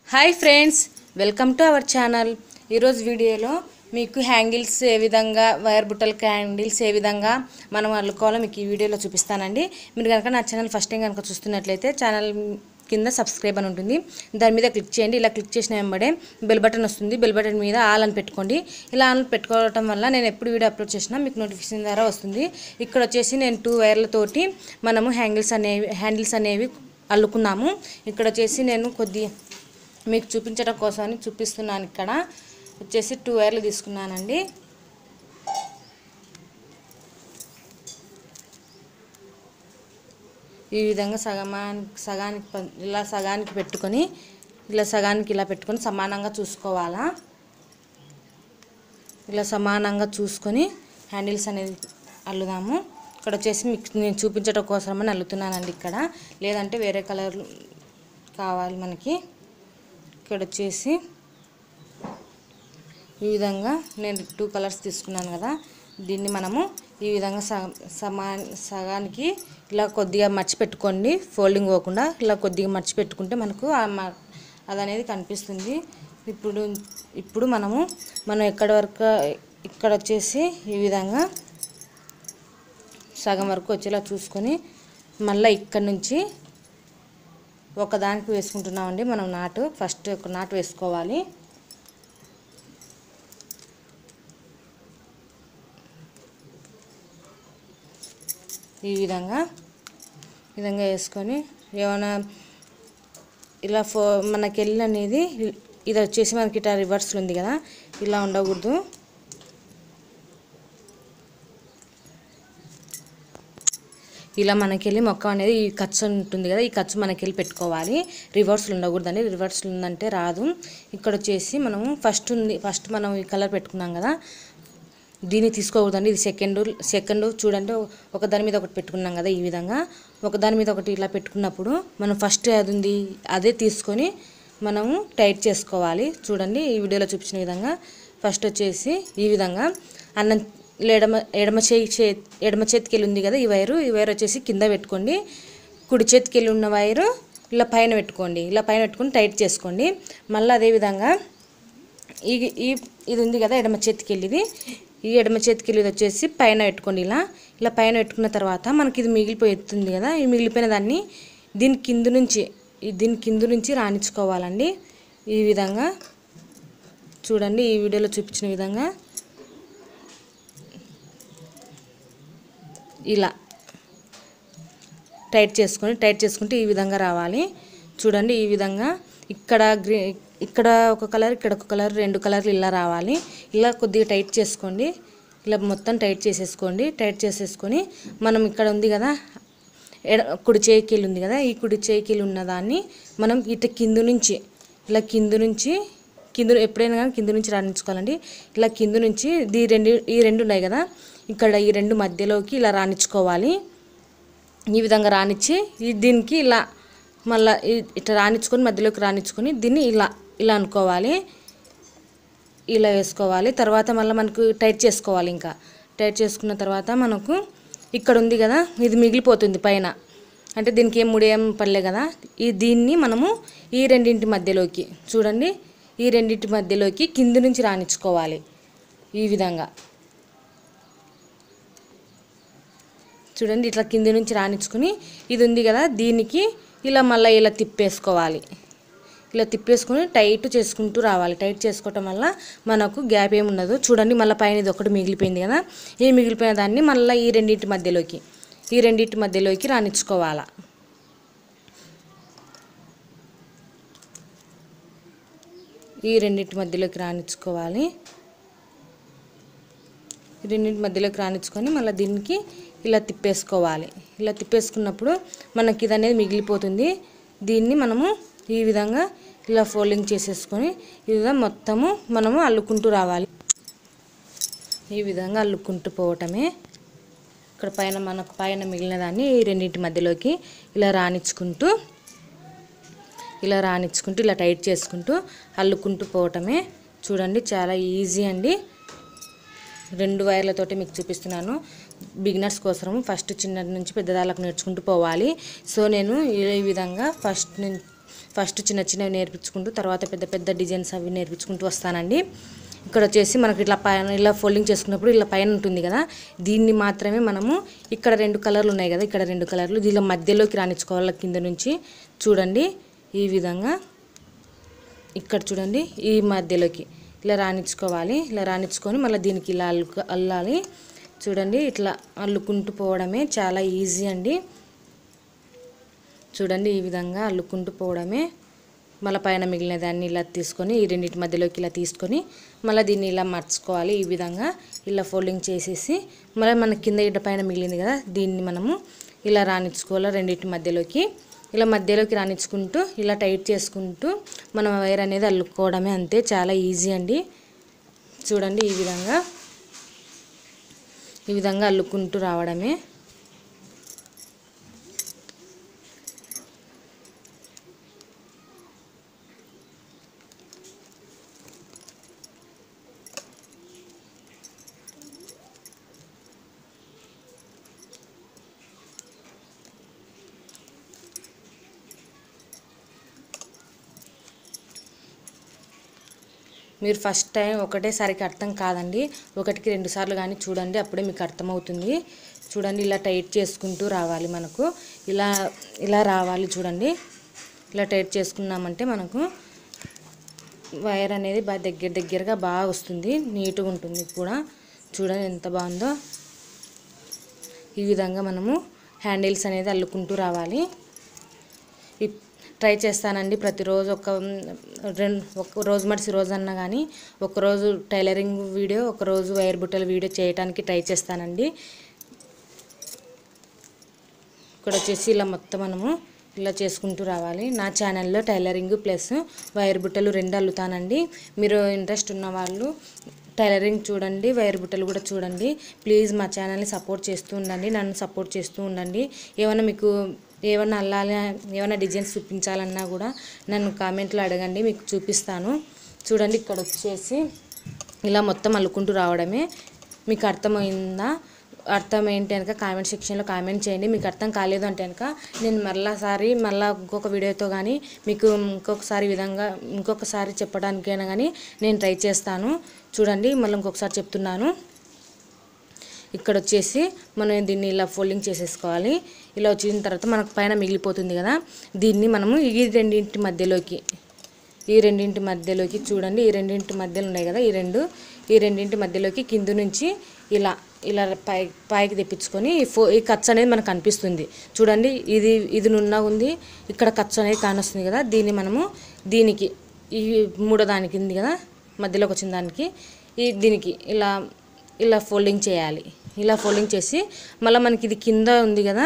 hi friends welcome to our channel ఈరోజు వీడియోలో మీకు హ్యాంగిల్స్ ఏ విధంగా వైర్ బుట్టల హ్యాండిల్స్ ఏ విధంగా మనం అల్లుకోవాలో మీకు ఈ వీడియోలో చూపిస్తానండి మీరు కనుక నా ఛానల్ ఫస్ట్ టైం కనుక చూస్తున్నట్లయితే ఛానల్ కింద సబ్స్క్రైబ్ అని ఉంటుంది దాని మీద క్లిక్ చేయండి ఇలా క్లిక్ చేసిన వెంబడే బెల్ బటన్ వస్తుంది బెల్ బటన్ మీద ఆల్ అని పెట్టుకోండి ఇలా ఆన్ పెట్టుకోవడం వల్ల నేను ఎప్పుడు వీడియో అప్లోడ్ చేసినా మీకు నోటిఫికేషన్ ద్వారా వస్తుంది ఇక్కడ వచ్చేసి నేను టూ వైర్లతోటి మనము హ్యాంగిల్స్ అనేవి హ్యాండిల్స్ అనేవి అల్లుకున్నాము ఇక్కడ వచ్చేసి నేను కొద్ది మీకు చూపించడం కోసమని చూపిస్తున్నాను ఇక్కడ వచ్చేసి టూ వైర్లు తీసుకున్నానండి ఈ విధంగా సగమానికి సగానికి ప- ఇలా సగానికి పెట్టుకొని ఇలా సగానికి ఇలా పెట్టుకొని సమానంగా చూసుకోవాలా ఇలా సమానంగా చూసుకొని హ్యాండిల్స్ అనేది అల్లుదాము ఇక్కడ వచ్చేసి మీకు నేను చూపించడం కోసమని అల్లుతున్నానండి ఇక్కడ లేదంటే వేరే కలర్ కావాలి మనకి ఇక్కడ వచ్చేసి ఈ విధంగా నేను టూ కలర్స్ తీసుకున్నాను కదా దీన్ని మనము ఈ విధంగా సగ సమా సగానికి ఇలా కొద్దిగా మర్చి పెట్టుకోండి ఫోల్డింగ్ పోకుండా ఇలా కొద్దిగా మర్చి పెట్టుకుంటే మనకు ఆ మ- అది అనేది కనిపిస్తుంది ఇప్పుడు ఇప్పుడు మనము మనం ఎక్కడి వరకు ఇక్కడ వచ్చేసి ఈ విధంగా సగం వరకు వచ్చేలా చూసుకొని మళ్ళీ ఇక్కడ నుంచి ఒకదానికి వేసుకుంటున్నామండి మనం నాటు ఫస్ట్ ఒక నాటు వేసుకోవాలి ఈ విధంగా ఈ విధంగా వేసుకొని ఏమైనా ఇలా ఫో మనకి వెళ్ళి అనేది ఇది వచ్చేసి మనకి ఇట్లా రివర్స్లో ఉంది కదా ఇలా ఉండకూడదు ఇలా మనకెళ్ళి మొక్క అనేది ఈ ఖర్చు ఉంటుంది కదా ఈ ఖర్చు మనకెళ్ళి పెట్టుకోవాలి రివర్స్లు ఉండకూడదండి రివర్స్లు ఉందంటే రాదు ఇక్కడ వచ్చేసి మనము ఫస్ట్ ఉంది ఫస్ట్ మనం ఈ కలర్ పెట్టుకున్నాం కదా దీన్ని తీసుకోకూడదండి ఇది సెకండ్ సెకండ్ చూడండి ఒక దాని మీద ఒకటి పెట్టుకున్నాం కదా ఈ విధంగా ఒక దాని మీద ఒకటి ఇలా పెట్టుకున్నప్పుడు మనం ఫస్ట్ అది ఉంది అదే తీసుకొని మనము టైట్ చేసుకోవాలి చూడండి ఈ వీడియోలో చూపించిన విధంగా ఫస్ట్ వచ్చేసి ఈ విధంగా అన్నం ఎడమ ఎడమ చేయి చే ఎడమ చేతికి వెళ్ళి ఉంది కదా ఈ వైరు ఈ వైర్ వచ్చేసి కింద పెట్టుకోండి కుడి చేతికి వెళ్ళి ఉన్న వైరు ఇలా పైన పెట్టుకోండి ఇలా పైన పెట్టుకొని టైట్ చేసుకోండి మళ్ళీ అదేవిధంగా ఈ ఈ ఇది ఉంది కదా ఎడమ చేతికి వెళ్ళిది ఈ ఎడమ చేతికి వెళ్ళిది వచ్చేసి పైన పెట్టుకోండి ఇలా ఇలా పైన పెట్టుకున్న తర్వాత మనకి ఇది మిగిలిపోతుంది కదా ఈ మిగిలిపోయిన దాన్ని దీని కింద నుంచి ఈ దీని కింద నుంచి రాణించుకోవాలండి ఈ విధంగా చూడండి ఈ వీడియోలో చూపించిన విధంగా ఇలా టైట్ చేసుకొని టైట్ చేసుకుంటే ఈ విధంగా రావాలి చూడండి ఈ విధంగా ఇక్కడ గ్రీ ఇక్కడ ఒక కలర్ ఇక్కడ ఒక కలర్ రెండు కలర్లు ఇలా రావాలి ఇలా కొద్దిగా టైట్ చేసుకోండి ఇలా మొత్తం టైట్ చేసేసుకోండి టైట్ చేసేసుకొని మనం ఇక్కడ ఉంది కదా ఎడ కుడి చేయికీలు ఉంది కదా ఈ కుడి చేయికీలు ఉన్న దాన్ని మనం ఇట కింద నుంచి ఇలా కింద నుంచి కింద ఎప్పుడైనా కానీ కింద నుంచి రాణించుకోవాలండి ఇలా కింద నుంచి ఈ రెండు ఈ రెండు ఉన్నాయి కదా ఇక్కడ ఈ రెండు మధ్యలోకి ఇలా రాణించుకోవాలి ఈ విధంగా రానిచ్చి ఈ దీనికి ఇలా మళ్ళీ ఇట్లా రానిచ్చుకొని మధ్యలోకి రానిచ్చుకొని దీన్ని ఇలా ఇలా అనుకోవాలి ఇలా వేసుకోవాలి తర్వాత మళ్ళీ మనకు టైట్ చేసుకోవాలి ఇంకా టైట్ చేసుకున్న తర్వాత మనకు ఇక్కడ ఉంది కదా ఇది మిగిలిపోతుంది పైన అంటే దీనికి ఏం ముడేం పడలే కదా ఈ దీన్ని మనము ఈ రెండింటి మధ్యలోకి చూడండి ఈ రెండింటి మధ్యలోకి కింద నుంచి రానిచ్చుకోవాలి ఈ విధంగా చూడండి ఇట్లా కింద నుంచి రానిచ్చుకుని ఇది ఉంది కదా దీనికి ఇలా మళ్ళీ ఇలా తిప్పేసుకోవాలి ఇలా తిప్పేసుకొని టైట్ చేసుకుంటూ రావాలి టైట్ చేసుకోవటం వల్ల మనకు గ్యాప్ ఏమి ఉండదు చూడండి మళ్ళీ పైన ఇది ఒకటి మిగిలిపోయింది కదా ఈ మిగిలిపోయిన దాన్ని మళ్ళీ ఈ రెండింటి మధ్యలోకి ఈ రెండింటి మధ్యలోకి రానిచ్చుకోవాలా ఈ రెండింటి మధ్యలోకి రానిచ్చుకోవాలి ఈ రెండింటి మధ్యలోకి రానిచ్చుకొని మళ్ళీ దీనికి ఇలా తిప్పేసుకోవాలి ఇలా తిప్పేసుకున్నప్పుడు మనకి ఇది అనేది మిగిలిపోతుంది దీన్ని మనము ఈ విధంగా ఇలా ఫోల్డింగ్ చేసేసుకొని ఈ విధంగా మొత్తము మనము అల్లుకుంటూ రావాలి ఈ విధంగా అల్లుకుంటూ పోవటమే ఇక్కడ పైన మనకు పైన మిగిలిన దాన్ని ఈ రెండింటి మధ్యలోకి ఇలా రానిచ్చుకుంటూ ఇలా రానిచ్చుకుంటూ ఇలా టైట్ చేసుకుంటూ అల్లుకుంటూ పోవటమే చూడండి చాలా ఈజీ అండి రెండు వైర్లతోటి మీకు చూపిస్తున్నాను బిగినర్స్ కోసము ఫస్ట్ చిన్న నుంచి పెద్ద దాళ్ళకు నేర్చుకుంటూ పోవాలి సో నేను ఈ విధంగా ఫస్ట్ నుంచి ఫస్ట్ చిన్న చిన్నవి నేర్పించుకుంటూ తర్వాత పెద్ద పెద్ద డిజైన్స్ అవి నేర్పించుకుంటూ వస్తానండి ఇక్కడ వచ్చేసి మనకి ఇట్లా పైన ఇలా ఫోల్డింగ్ చేసుకున్నప్పుడు ఇలా పైన ఉంటుంది కదా దీన్ని మాత్రమే మనము ఇక్కడ రెండు కలర్లు ఉన్నాయి కదా ఇక్కడ రెండు కలర్లు దీనిలో మధ్యలోకి రానిచ్చుకోవాలి కింద నుంచి చూడండి ఈ విధంగా ఇక్కడ చూడండి ఈ మధ్యలోకి ఇలా రానిచ్చుకోవాలి ఇలా రానిచ్చుకొని మళ్ళీ దీనికి ఇలా అల్లు అల్లాలి చూడండి ఇట్లా అల్లుకుంటూ పోవడమే చాలా ఈజీ అండి చూడండి ఈ విధంగా అల్లుకుంటూ పోవడమే మళ్ళీ పైన మిగిలిన దాన్ని ఇలా తీసుకొని ఈ రెండింటి మధ్యలోకి ఇలా తీసుకొని మళ్ళీ దీన్ని ఇలా మర్చుకోవాలి ఈ విధంగా ఇలా ఫోల్డింగ్ చేసేసి మళ్ళీ మన కింద ఇట పైన మిగిలింది కదా దీన్ని మనము ఇలా రానిచ్చుకోవాలి రెండింటి మధ్యలోకి ఇలా మధ్యలోకి రానిచ్చుకుంటూ ఇలా టైట్ చేసుకుంటూ మనం వైర్ అనేది అల్లుకోవడమే అంతే చాలా ఈజీ అండి చూడండి ఈ విధంగా ఈ విధంగా అల్లుకుంటూ రావడమే మీరు ఫస్ట్ టైం ఒకటేసారికి అర్థం కాదండి ఒకటికి రెండు సార్లు కానీ చూడండి అప్పుడే మీకు అర్థమవుతుంది చూడండి ఇలా టైట్ చేసుకుంటూ రావాలి మనకు ఇలా ఇలా రావాలి చూడండి ఇలా టైట్ చేసుకున్నామంటే మనకు వైర్ అనేది బాగా దగ్గర దగ్గరగా బాగా వస్తుంది నీట్గా ఉంటుంది కూడా చూడండి ఎంత బాగుందో ఈ విధంగా మనము హ్యాండిల్స్ అనేది అల్లుకుంటూ రావాలి ఇప్- ట్రై చేస్తానండి ప్రతిరోజు ఒక రెండు ఒక రోజు మడిసి రోజు అన్నా కానీ ఒకరోజు టైలరింగ్ వీడియో ఒకరోజు వైర్ బుట్టల వీడియో చేయడానికి ట్రై చేస్తానండి ఇక్కడ వచ్చేసి ఇలా మొత్తం మనము ఇలా చేసుకుంటూ రావాలి నా ఛానల్లో టైలరింగ్ ప్లస్ వైర్ బుట్టలు రెండు అల్లుతానండి మీరు ఇంట్రెస్ట్ ఉన్న వాళ్ళు టైలరింగ్ చూడండి వైర్ బుట్టలు కూడా చూడండి ప్లీజ్ మా ఛానల్ని సపోర్ట్ చేస్తూ ఉండండి నన్ను సపోర్ట్ చేస్తూ ఉండండి ఏమైనా మీకు ఏమైనా అల్లాలి ఏమైనా డిజైన్స్ చూపించాలన్నా కూడా నన్ను కామెంట్లో అడగండి మీకు చూపిస్తాను చూడండి ఇక్కడ వచ్చేసి ఇలా మొత్తం అల్లుకుంటూ రావడమే మీకు అర్థమైందా అర్థం ఏంటి కనుక కామెంట్ సెక్షన్లో కామెంట్ చేయండి మీకు అర్థం కాలేదు అంటే కనుక నేను మళ్ళాసారి మళ్ళా ఇంకొక వీడియోతో కానీ మీకు ఇంకొకసారి విధంగా ఇంకొకసారి చెప్పడానికైనా కానీ నేను ట్రై చేస్తాను చూడండి మళ్ళీ ఇంకొకసారి చెప్తున్నాను ఇక్కడ వచ్చేసి మనం దీన్ని ఇలా ఫోల్డింగ్ చేసేసుకోవాలి ఇలా వచ్చిన తర్వాత మనకు పైన మిగిలిపోతుంది కదా దీన్ని మనము ఈ రెండింటి మధ్యలోకి ఈ రెండింటి మధ్యలోకి చూడండి ఈ రెండింటి మధ్యలో ఉన్నాయి కదా ఈ రెండు ఈ రెండింటి మధ్యలోకి కింద నుంచి ఇలా ఇలా పై పైకి తెప్పించుకొని ఈ ఫో ఈ ఖర్చు అనేది మనకు కనిపిస్తుంది చూడండి ఇది ఇది నున్న ఉంది ఇక్కడ ఖర్చు అనేది కానొస్తుంది కదా దీన్ని మనము దీనికి ఈ మూడో దానికి ఉంది కదా మధ్యలోకి వచ్చిన దానికి ఈ దీనికి ఇలా ఇలా ఫోల్డింగ్ చేయాలి ఇలా ఫోల్డింగ్ చేసి మళ్ళీ మనకి ఇది కింద ఉంది కదా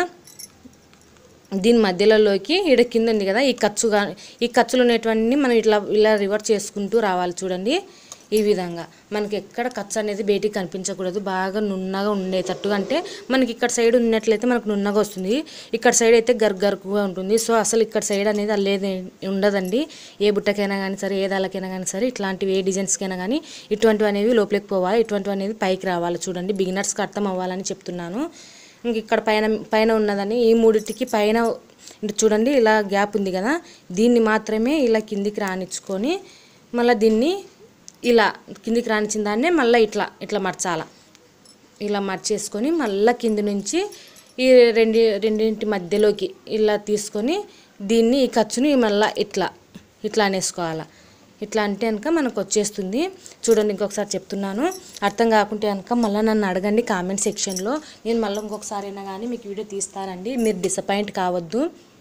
దీని మధ్యలోకి ఈడ కింద ఉంది కదా ఈ ఖర్చుగా ఈ ఖర్చులు ఉన్నటువంటి మనం ఇట్లా ఇలా రివర్స్ చేసుకుంటూ రావాలి చూడండి ఈ విధంగా మనకి ఎక్కడ ఖర్చు అనేది బయటికి కనిపించకూడదు బాగా నున్నగా ఉండేటట్టుగా అంటే మనకి ఇక్కడ సైడ్ ఉన్నట్లయితే మనకు నున్నగా వస్తుంది ఇక్కడ సైడ్ అయితే గర్ గరుకుగా ఉంటుంది సో అసలు ఇక్కడ సైడ్ అనేది అల్లేది ఉండదండి ఏ బుట్టకైనా కానీ సరే ఏ దాలకైనా కానీ సరే ఇట్లాంటివి ఏ డిజైన్స్కైనా కానీ ఇటువంటివి అనేవి లోపలికి పోవాలి ఇటువంటివి అనేది పైకి రావాలి చూడండి బిగినర్స్కి అర్థం అవ్వాలని చెప్తున్నాను ఇంక ఇక్కడ పైన పైన ఉన్నదని ఈ మూడిటికి పైన ఇటు చూడండి ఇలా గ్యాప్ ఉంది కదా దీన్ని మాత్రమే ఇలా కిందికి రానిచ్చుకొని మళ్ళీ దీన్ని ఇలా కిందికి రానిచ్చిన దాన్నే మళ్ళీ ఇట్లా ఇట్లా మర్చాల ఇలా మర్చేసుకొని మళ్ళీ కింది నుంచి ఈ రెండు రెండింటి మధ్యలోకి ఇలా తీసుకొని దీన్ని ఈ ఖర్చుని మళ్ళీ ఇట్లా ఇట్లా అనేసుకోవాలి ఇట్లా అంటే కనుక మనకు వచ్చేస్తుంది చూడండి ఇంకొకసారి చెప్తున్నాను అర్థం కాకుంటే కనుక మళ్ళీ నన్ను అడగండి కామెంట్ సెక్షన్లో నేను మళ్ళీ ఇంకొకసారి అయినా కానీ మీకు వీడియో తీస్తానండి మీరు డిసప్పాయింట్ కావద్దు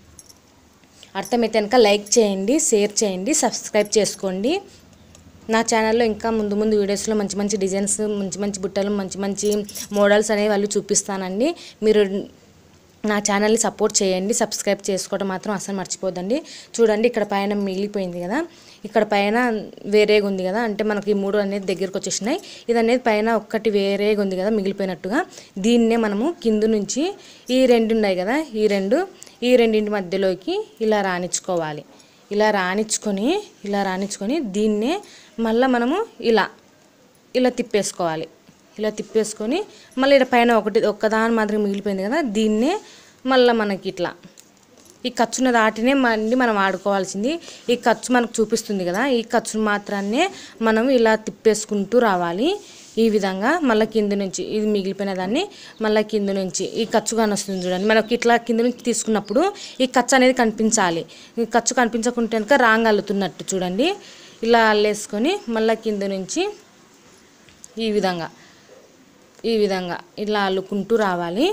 అర్థమైతే కనుక లైక్ చేయండి షేర్ చేయండి సబ్స్క్రైబ్ చేసుకోండి నా ఛానల్లో ఇంకా ముందు ముందు వీడియోస్లో మంచి మంచి డిజైన్స్ మంచి మంచి బుట్టలు మంచి మంచి మోడల్స్ అనేవి వాళ్ళు చూపిస్తానండి మీరు నా ఛానల్ని సపోర్ట్ చేయండి సబ్స్క్రైబ్ చేసుకోవడం మాత్రం అసలు మర్చిపోద్దండి చూడండి ఇక్కడ పైన మిగిలిపోయింది కదా ఇక్కడ పైన వేరేగా ఉంది కదా అంటే మనకి ఈ మూడు అనేది దగ్గరకు వచ్చేసినాయి ఇది అనేది పైన ఒక్కటి వేరేగా ఉంది కదా మిగిలిపోయినట్టుగా దీన్నే మనము కింద నుంచి ఈ రెండు ఉన్నాయి కదా ఈ రెండు ఈ రెండింటి మధ్యలోకి ఇలా రానిచ్చుకోవాలి ఇలా రానిచ్చుకొని ఇలా రానిచ్చుకొని దీన్నే మళ్ళీ మనము ఇలా ఇలా తిప్పేసుకోవాలి ఇలా తిప్పేసుకొని మళ్ళీ ఇక్కడ పైన ఒకటి ఒక్కదాని మాదిరి మిగిలిపోయింది కదా దీన్నే మళ్ళీ మనకి ఇట్లా ఈ ఖర్చున్న దాటినే మళ్ళీ మనం వాడుకోవాల్సింది ఈ ఖర్చు మనకు చూపిస్తుంది కదా ఈ ఖర్చును మాత్రాన్నే మనం ఇలా తిప్పేసుకుంటూ రావాలి ఈ విధంగా మళ్ళీ కింద నుంచి ఇది మిగిలిపోయిన దాన్ని మళ్ళీ కింద నుంచి ఈ ఖర్చు కానీ వస్తుంది చూడండి మనకి ఇట్లా కింద నుంచి తీసుకున్నప్పుడు ఈ ఖర్చు అనేది కనిపించాలి ఈ ఖర్చు కనిపించకుంటే కనుక రాంగ్ అల్లుతున్నట్టు చూడండి ఇలా అల్లేసుకొని మళ్ళీ కింద నుంచి ఈ విధంగా ఈ విధంగా ఇలా అల్లుకుంటూ రావాలి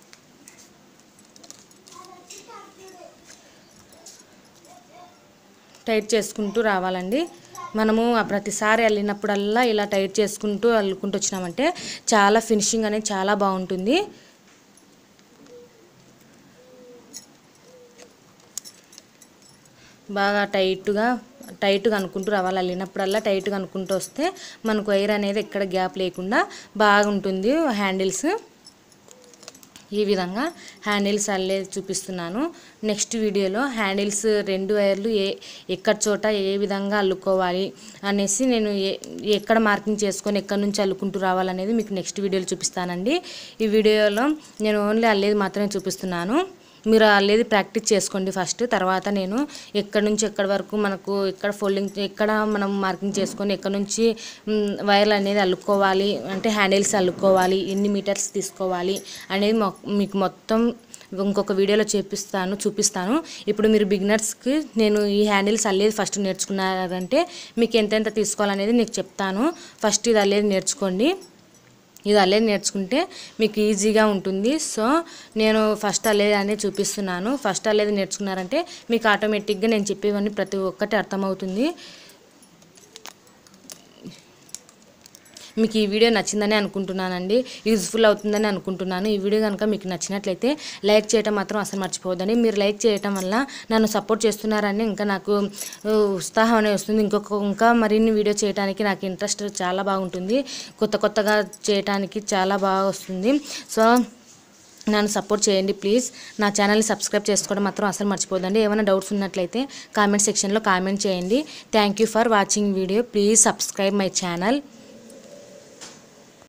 టైట్ చేసుకుంటూ రావాలండి మనము ఆ ప్రతిసారి అల్లినప్పుడల్లా ఇలా టైట్ చేసుకుంటూ అల్లుకుంటూ వచ్చినామంటే చాలా ఫినిషింగ్ అనేది చాలా బాగుంటుంది బాగా టైట్గా టైట్గా అనుకుంటూ రావాలి అల్లినప్పుడల్లా టైట్గా అనుకుంటూ వస్తే మనకు వైర్ అనేది ఎక్కడ గ్యాప్ లేకుండా బాగుంటుంది హ్యాండిల్స్ ఈ విధంగా హ్యాండిల్స్ అల్లే చూపిస్తున్నాను నెక్స్ట్ వీడియోలో హ్యాండిల్స్ రెండు వైర్లు ఏ ఎక్కడ చోట ఏ విధంగా అల్లుకోవాలి అనేసి నేను ఏ ఎక్కడ మార్కింగ్ చేసుకొని ఎక్కడి నుంచి అల్లుకుంటూ రావాలనేది మీకు నెక్స్ట్ వీడియోలో చూపిస్తానండి ఈ వీడియోలో నేను ఓన్లీ అల్లేది మాత్రమే చూపిస్తున్నాను మీరు అల్లేది ప్రాక్టీస్ చేసుకోండి ఫస్ట్ తర్వాత నేను ఎక్కడి నుంచి ఎక్కడి వరకు మనకు ఎక్కడ ఫోల్డింగ్ ఎక్కడ మనం మార్కింగ్ చేసుకొని ఎక్కడ నుంచి మ్, వైర్లు అనేది అల్లుకోవాలి అంటే హ్యాండిల్స్ అల్లుకోవాలి ఎన్ని మీటర్స్ తీసుకోవాలి అనేది మొ- మీకు మొత్తం ఇంకొక వీడియోలో చూపిస్తాను చూపిస్తాను ఇప్పుడు మీరు బిగినర్స్కి నేను ఈ హ్యాండిల్స్ అల్లేది ఫస్ట్ నేర్చుకున్నారంటే మీకు ఎంతెంత తీసుకోవాలనేది నీకు చెప్తాను ఫస్ట్ ఇది అల్లేది నేర్చుకోండి ఇది అల్లేది నేర్చుకుంటే మీకు ఈజీగా ఉంటుంది సో నేను ఫస్ట్ అల్లేది అనేది చూపిస్తున్నాను ఫస్ట్ అల్లేది నేర్చుకున్నారంటే మీకు ఆటోమేటిక్గా నేను చెప్పేవన్నీ ప్రతి ఒక్కటి అర్థమవుతుంది మీకు ఈ వీడియో నచ్చిందని అనుకుంటున్నానండి యూజ్ఫుల్ అవుతుందని అనుకుంటున్నాను ఈ వీడియో కనుక మీకు నచ్చినట్లయితే లైక్ చేయటం మాత్రం అసలు మర్చిపోవద్దండి మీరు లైక్ చేయటం వల్ల నన్ను సపోర్ట్ చేస్తున్నారని ఇంకా నాకు ఆ, ఉత్సాహం అనేది వస్తుంది ఇంకొక ఇంకా మరిన్ని వీడియో చేయడానికి నాకు ఇంట్రెస్ట్ చాలా బాగుంటుంది కొత్త కొత్తగా చేయటానికి చాలా బాగా వస్తుంది సో నన్ను సపోర్ట్ చేయండి ప్లీజ్ నా ఛానల్ని సబ్స్క్రైబ్ చేసుకోవడం మాత్రం అసలు మర్చిపోదండి ఏమైనా డౌట్స్ ఉన్నట్లయితే కామెంట్ సెక్షన్లో కామెంట్ చేయండి thank you for watching video please subscribe my channel